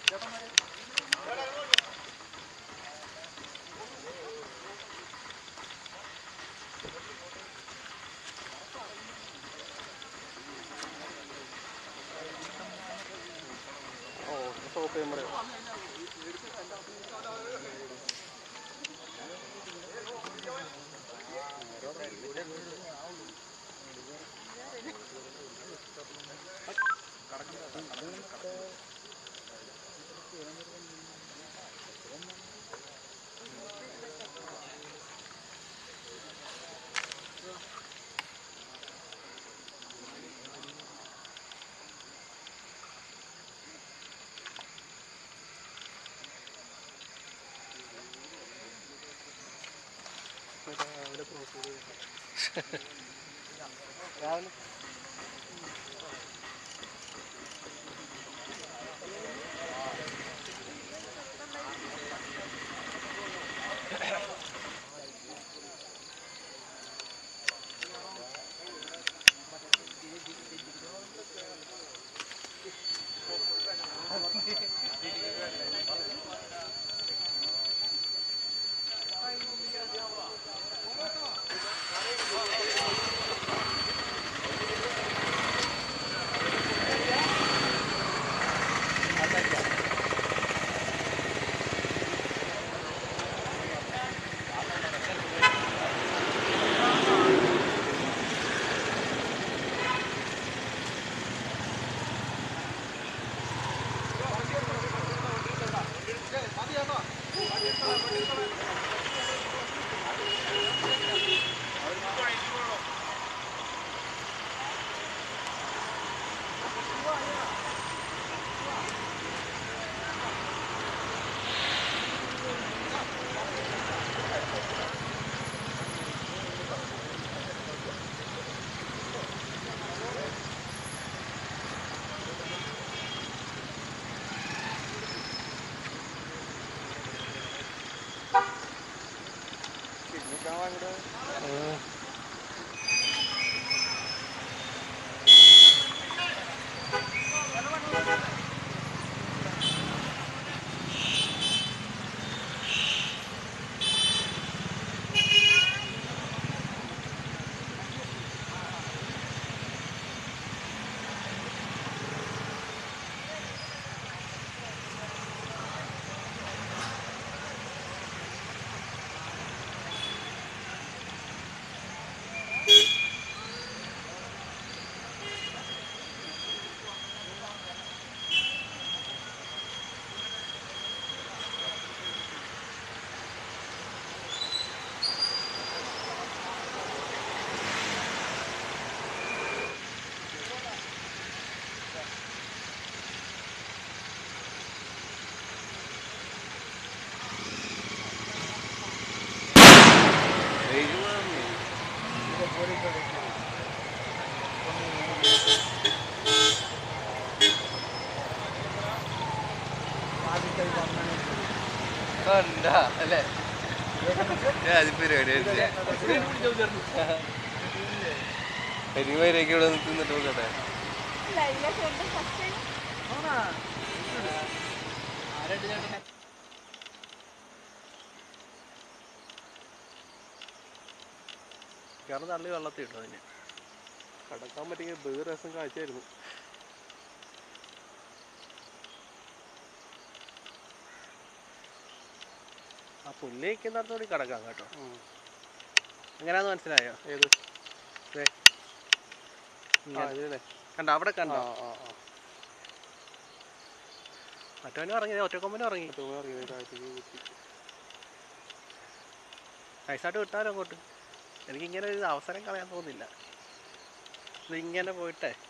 ഓ soap ചെയ്യാൻ പറയാം രാവിലെ ക്രോസ് ചെയ്ത് രാവിലെ കണ്ടാ അല്ലേ പരിപാടി കരിമേരൊക്കെ ഇവിടെ നിൽക്കുന്നുണ്ട് നോക്കട്ടെ കാരണം തള്ളി വെള്ളത്തിൽ ഇട്ടു അതിന് കടക്കാൻ പറ്റിയെങ്കിൽ വേറെ രസം കാഴ്ചയായിരുന്നു ആ പുല്ല് നിൽക്കുന്നിടത്തോടി കിടക്കാം കേട്ടോ എങ്ങനെയാന്ന് മനസ്സിലായോ ഏത് കണ്ട അവിടെ കണ്ടോ മറ്റവനും ഇറങ്ങി ഒറ്റക്കൊമ്പനും ഇറങ്ങി നൈസായിട്ട് വിട്ടാലോ അങ്ങോട്ട് എനിക്കിങ്ങനെ ഒരു അവസരം കളയാൻ തോന്നില്ല ഇതിങ്ങനെ പോയിട്ടേ